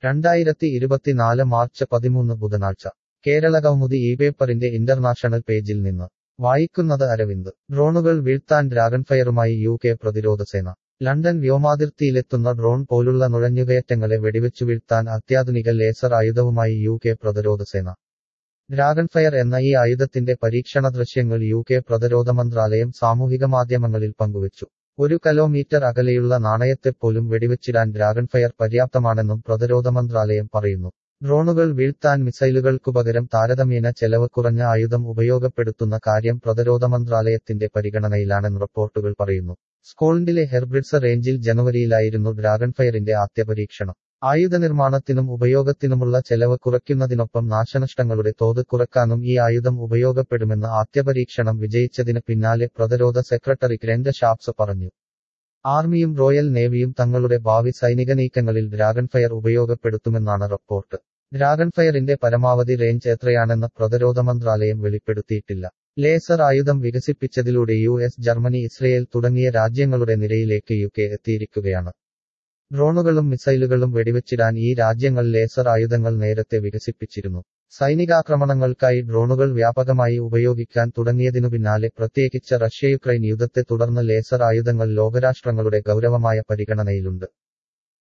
രണ്ടായിരത്തി ഇരുപത്തിനാല് മാർച്ച് പതിമൂന്ന് ബുധനാഴ്ച കേരള കൗമുദി ഈ പേപ്പറിന്റെ ഇന്റർനാഷണൽ പേജിൽ നിന്ന് വായിക്കുന്നത് അരവിന്ദ് ഡ്രോണുകൾ വീഴ്ത്താൻ ഡ്രാഗൺഫയറുമായി യു കെ പ്രതിരോധസേന ലണ്ടൻ വ്യോമാതിർത്തിയിലെത്തുന്ന ഡ്രോൺ പോലുള്ള നുഴഞ്ഞുകയറ്റങ്ങളെ വെടിവെച്ചു വീഴ്ത്താൻ അത്യാധുനിക ലേസർ ആയുധവുമായി യു കെ പ്രതിരോധസേന ഡ്രാഗൺഫയർ എന്ന ഈ ആയുധത്തിന്റെ പരീക്ഷണ ദൃശ്യങ്ങൾ യു കെ പ്രതിരോധ മന്ത്രാലയം സാമൂഹിക മാധ്യമങ്ങളിൽ പങ്കുവച്ചു ഒരു കിലോമീറ്റർ അകലെയുള്ള നാണയത്തെപ്പോലും വെടിവെച്ചിടാൻ ഡ്രാഗൺഫയർ പര്യാപ്തമാണെന്നും പ്രതിരോധ മന്ത്രാലയം പറയുന്നു ഡ്രോണുകൾ വീഴ്ത്താൻ മിസൈലുകൾക്കു പകരം താരതമ്യേന ചെലവ് കുറഞ്ഞ ആയുധം ഉപയോഗപ്പെടുത്തുന്ന കാര്യം പ്രതിരോധ മന്ത്രാലയത്തിന്റെ പരിഗണനയിലാണെന്ന് റിപ്പോർട്ടുകൾ പറയുന്നു സ്കോളണ്ടിലെ ഹെർബ്രിഡ്സ് റേഞ്ചിൽ ജനുവരിയിലായിരുന്നു ഡ്രാഗൺഫയറിന്റെ ആദ്യ പരീക്ഷണം ആയുധ നിർമ്മാണത്തിനും ഉപയോഗത്തിനുമുള്ള ചെലവ് കുറയ്ക്കുന്നതിനൊപ്പം നാശനഷ്ടങ്ങളുടെ തോത് കുറയ്ക്കാനും ഈ ആയുധം ഉപയോഗപ്പെടുമെന്ന് ആദ്യ പരീക്ഷണം വിജയിച്ചതിന് പിന്നാലെ പ്രതിരോധ സെക്രട്ടറി ഗ്രൻഡ് ഷാപ്സ് പറഞ്ഞു ആർമിയും റോയൽ നേവിയും തങ്ങളുടെ ഭാവി സൈനിക നീക്കങ്ങളിൽ ഡ്രാഗൺഫയർ ഉപയോഗപ്പെടുത്തുമെന്നാണ് റിപ്പോർട്ട് ഡ്രാഗൺഫയറിന്റെ പരമാവധി റേഞ്ച് എത്രയാണെന്ന് പ്രതിരോധ മന്ത്രാലയം വെളിപ്പെടുത്തിയിട്ടില്ല ലേസർ ആയുധം വികസിപ്പിച്ചതിലൂടെ യു എസ് ജർമ്മനി ഇസ്രയേൽ തുടങ്ങിയ രാജ്യങ്ങളുടെ നിരയിലേക്ക് യു കെ എത്തിയിരിക്കുകയാണ് ഡ്രോണുകളും മിസൈലുകളും വെടിവെച്ചിടാൻ ഈ രാജ്യങ്ങൾ ലേസർ ആയുധങ്ങൾ നേരത്തെ വികസിപ്പിച്ചിരുന്നു സൈനികാക്രമണങ്ങൾക്കായി ഡ്രോണുകൾ വ്യാപകമായി ഉപയോഗിക്കാൻ തുടങ്ങിയതിനു പിന്നാലെ പ്രത്യേകിച്ച് റഷ്യ യുക്രൈൻ യുദ്ധത്തെ തുടർന്ന് ലേസർ ആയുധങ്ങൾ ലോകരാഷ്ട്രങ്ങളുടെ ഗൗരവമായ പരിഗണനയിലുണ്ട്